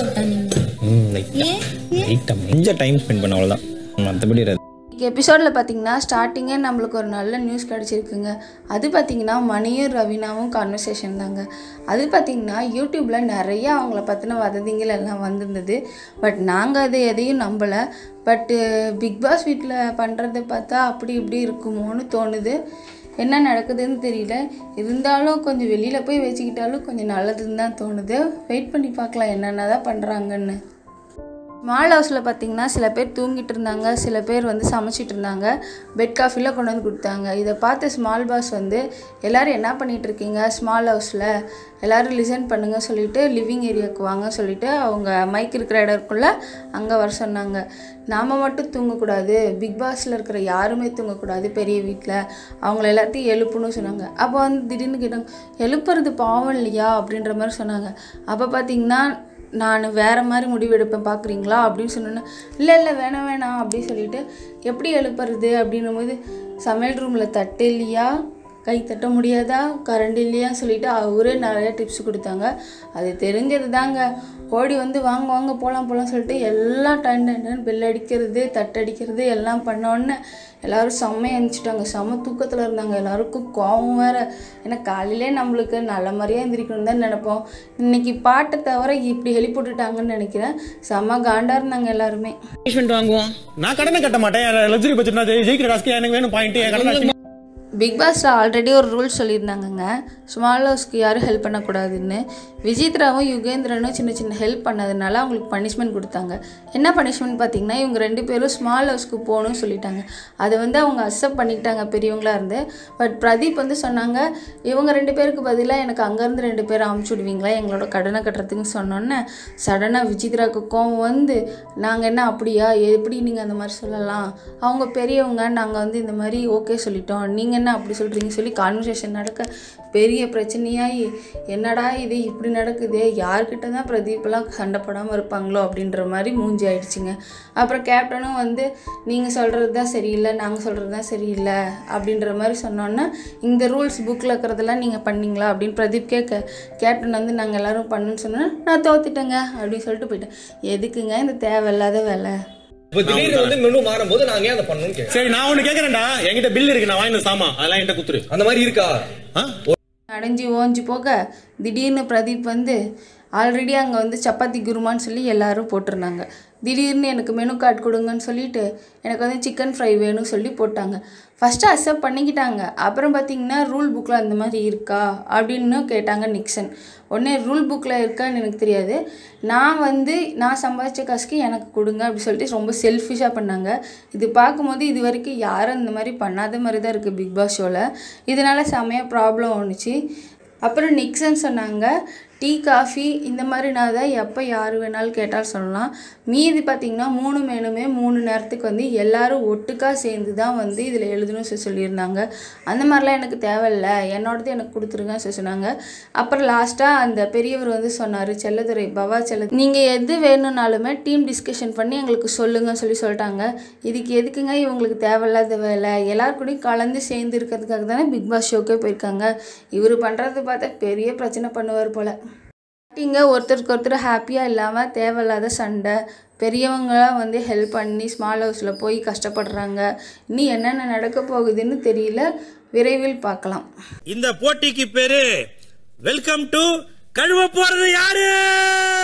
அவுட்டா நீங்க ம் லைட்டாக ஏன் ஏன் லைட்டாக கொஞ்சம் டைம் ஸ்பெண்ட் பண்ண அவ்வளோதான் மற்றபடி எபிசோடில் பார்த்தீங்கன்னா ஸ்டார்டிங்கே நம்மளுக்கு ஒரு நல்ல நியூஸ் கிடச்சிருக்குங்க அது பார்த்தீங்கன்னா மணியும் ரவீனாவும் கான்வர்சேஷன் தாங்க அது பார்த்தீங்கன்னா யூடியூப்பில் நிறைய அவங்கள பற்றின வதந்திகள் எல்லாம் வந்திருந்தது பட் நாங்கள் அது எதையும் நம்பலை பட்டு பிக் பாஸ் வீட்டில் பண்ணுறத பார்த்தா அப்படி இப்படி இருக்குமோன்னு தோணுது என்ன நடக்குதுன்னு தெரியல இருந்தாலும் கொஞ்சம் வெளியில் போய் வச்சுக்கிட்டாலும் கொஞ்சம் நல்லதுன்னு தான் தோணுது வெயிட் பண்ணி பார்க்கலாம் என்னென்ன தான் பண்ணுறாங்கன்னு ஸ்மால் ஹவுஸில் பார்த்தீங்கன்னா சில பேர் தூங்கிட்டு இருந்தாங்க சில பேர் வந்து சமைச்சிட்டு இருந்தாங்க பெட் காஃபிலாம் கொண்டு வந்து கொடுத்தாங்க இதை பார்த்து ஸ்மால் பாஸ் வந்து எல்லோரும் என்ன பண்ணிட்டு இருக்கீங்க ஸ்மால் ஹவுஸில் எல்லோரும் லிசன் பண்ணுங்க சொல்லிட்டு லிவிங் ஏரியாவுக்கு வாங்க சொல்லிட்டு அவங்க மைக் இருக்கிற இடம் இருக்குல்ல அங்கே வர சொன்னாங்க நாம் மட்டும் தூங்கக்கூடாது பிக் பாஸில் இருக்கிற யாருமே தூங்கக்கூடாது பெரிய வீட்டில் அவங்கள எல்லாத்தையும் எழுப்பணும்னு சொன்னாங்க அப்போ வந்து திடீர்னு கேட்டாங்க எழுப்புறது பாவம் இல்லையா அப்படின்ற மாதிரி சொன்னாங்க அப்போ பார்த்தீங்கன்னா நான் வேறு மாதிரி முடிவு எடுப்பேன் பார்க்குறீங்களா அப்படின்னு சொன்னோன்னே இல்லை இல்லை வேணாம் வேணாம் அப்படின்னு சொல்லிட்டு எப்படி எழுப்புறது அப்படின்னும் போது சமையல் ரூமில் தட்டு இல்லையா கை தட்ட முடியாதா கரண்ட் இல்லையா சொல்லிட்டு அவரே நிறைய டிப்ஸ் கொடுத்தாங்க அது தெரிஞ்சது தாங்க ஓடி வந்து வாங்க வாங்க போகலாம் போகலாம் சொல்லிட்டு எல்லாம் டன் டன் டன் பெல் அடிக்கிறது தட்டடிக்கிறது எல்லாம் பண்ணோன்னே எல்லாரும் செம்ம எழுந்திரிச்சிட்டாங்க செம்ம தூக்கத்தில் இருந்தாங்க எல்லாருக்கும் கோவம் வேற ஏன்னா காலையிலே நம்மளுக்கு நல்ல மாதிரியாக எந்திரிக்கணும் தான் நினைப்போம் இன்னைக்கு பாட்டை தவிர இப்படி ஹெலி போட்டுட்டாங்கன்னு நினைக்கிறேன் செம்ம காண்டா இருந்தாங்க எல்லாருமே பனிஷ்மெண்ட் வாங்குவோம் நான் கடனை கட்ட மாட்டேன் லக்ஸரி பட்ஜெட் நான் ஜெயிக்கிற காசுக்கு எனக்கு வேணும் பாயிண்ட் என் கடனை பிக் பாஸில் ஆல்ரெடி ஒரு ரூல் சொல்லியிருந்தாங்கங்க ஸ்மால் ஹவுஸ்க்கு யாரும் ஹெல்ப் பண்ணக்கூடாதுன்னு விஜித்ராவும் யுகேந்திரனும் சின்ன சின்ன ஹெல்ப் பண்ணதுனால அவங்களுக்கு பனிஷ்மெண்ட் கொடுத்தாங்க என்ன பனிஷ்மெண்ட் பார்த்தீங்கன்னா இவங்க ரெண்டு பேரும் ஸ்மால் ஹவுஸ்க்கு போகணும்னு சொல்லிட்டாங்க அதை வந்து அவங்க அக்செப்ட் பண்ணிக்கிட்டாங்க பெரியவங்களா இருந்து பட் பிரதீப் வந்து சொன்னாங்க இவங்க ரெண்டு பேருக்கு பதிலாக எனக்கு அங்கேருந்து ரெண்டு பேரும் அமுச்சு விடுவீங்களா எங்களோட கடனை கட்டுறதுக்குன்னு சொன்னோன்னே சடனாக விஜித்ராவுக்கு கோவம் வந்து நாங்கள் என்ன அப்படியா எப்படி நீங்கள் அந்த மாதிரி சொல்லலாம் அவங்க பெரியவங்க நாங்கள் வந்து இந்த மாதிரி ஓகே சொல்லிட்டோம் நீங்கள் என்ன அப்படி சொல்கிறீங்க சொல்லி கான்வர்சேஷன் நடக்க பெரிய பிரச்சனையாகி என்னடா இது இப்படி நடக்குது யார்கிட்ட தான் பிரதீப்லாம் சண்டை போடாமல் இருப்பாங்களோ அப்படின்ற மாதிரி மூஞ்சி ஆயிடுச்சுங்க அப்புறம் கேப்டனும் வந்து நீங்கள் சொல்கிறது தான் சரியில்லை நாங்கள் சொல்கிறது தான் சரியில்லை அப்படின்ற மாதிரி சொன்னோன்னே இந்த ரூல்ஸ் புக்கில் இருக்கிறதெல்லாம் நீங்கள் பண்ணீங்களா அப்படின்னு பிரதீப் கேட்க கேப்டன் வந்து நாங்கள் எல்லாரும் பண்ணுன்னு சொன்னோன்னா நான் தோத்துட்டேங்க அப்படின்னு சொல்லிட்டு போயிட்டேன் எதுக்குங்க இந்த தேவையில்லாத வேலை இப்போ திடீர்னு வந்து மெனு மாறும்போது நாங்க ஏன் அதை பண்ணணும்னு கேட்க சரி நான் ஒண்ணு கேக்குறேன்டா என்கிட்ட பில் இருக்கு நான் வாங்கின சாமா அதெல்லாம் என்கிட்ட குத்துரு அந்த மாதிரி இருக்கா ஆ? அடைஞ்சு ஓஞ்சு போக திடீர்னு பிரதீப் வந்து ஆல்ரெடி அங்கே வந்து சப்பாத்தி குருமான்னு சொல்லி எல்லாரும் போட்டிருந்தாங்க திடீர்னு எனக்கு மெனு கார்டு கொடுங்கன்னு சொல்லிட்டு எனக்கு வந்து சிக்கன் ஃப்ரை வேணும்னு சொல்லி போட்டாங்க ஃபஸ்ட்டு அக்செப்ட் பண்ணிக்கிட்டாங்க அப்புறம் பார்த்தீங்கன்னா ரூல் புக்கில் அந்த மாதிரி இருக்கா அப்படின்னு கேட்டாங்க நிக்சன் உடனே ரூல் புக்கில் இருக்கான்னு எனக்கு தெரியாது நான் வந்து நான் சம்பாதிச்ச காசுக்கு எனக்கு கொடுங்க அப்படி சொல்லிட்டு ரொம்ப செல்ஃபிஷாக பண்ணாங்க இது பார்க்கும்போது இது வரைக்கும் யாரும் இந்த மாதிரி பண்ணாத மாதிரி தான் இருக்குது பிக் பாஸ் ஷோவில் இதனால செமையாக ப்ராப்ளம் ஒன்றுச்சு அப்புறம் நிக்சன் சொன்னாங்க டீ காஃபி இந்த மாதிரி நான் தான் எப்போ யார் வேணாலும் கேட்டாலும் சொல்லலாம் மீதி பார்த்திங்கன்னா மூணு மெனுமே மூணு நேரத்துக்கு வந்து எல்லாரும் ஒட்டுக்காக சேர்ந்து தான் வந்து இதில் எழுதணும் சொல்லி சொல்லியிருந்தாங்க அந்த மாதிரிலாம் எனக்கு தேவையில்ல என்னோடது எனக்கு கொடுத்துருங்க சொல்லி சொன்னாங்க அப்புறம் லாஸ்ட்டாக அந்த பெரியவர் வந்து சொன்னார் செல்லதுரை பவா செல்ல நீங்கள் எது வேணும்னாலுமே டீம் டிஸ்கஷன் பண்ணி எங்களுக்கு சொல்லுங்கன்னு சொல்லி சொல்லிட்டாங்க இதுக்கு எதுக்குங்க இவங்களுக்கு தேவையில்லாத வேலை எல்லார் கூடயும் கலந்து சேர்ந்து இருக்கிறதுக்காக தானே பிக் பாஸ் ஷோக்கே போயிருக்காங்க இவர் பண்ணுறது பார்த்தா பெரிய பிரச்சனை பண்ணுவார் போல் இங்க ஒருத்தருக்கு ஒருத்தர் ஹாப்பியாக இல்லாமல் தேவையில்லாத சண்டை பெரியவங்களாம் வந்து ஹெல்ப் பண்ணி ஸ்மால் ஹவுஸில் போய் கஷ்டப்படுறாங்க இனி என்னென்ன நடக்க போகுதுன்னு தெரியல விரைவில் பார்க்கலாம் இந்த போட்டிக்கு பேரு வெல்கம் டு கழுவ போறது யாரு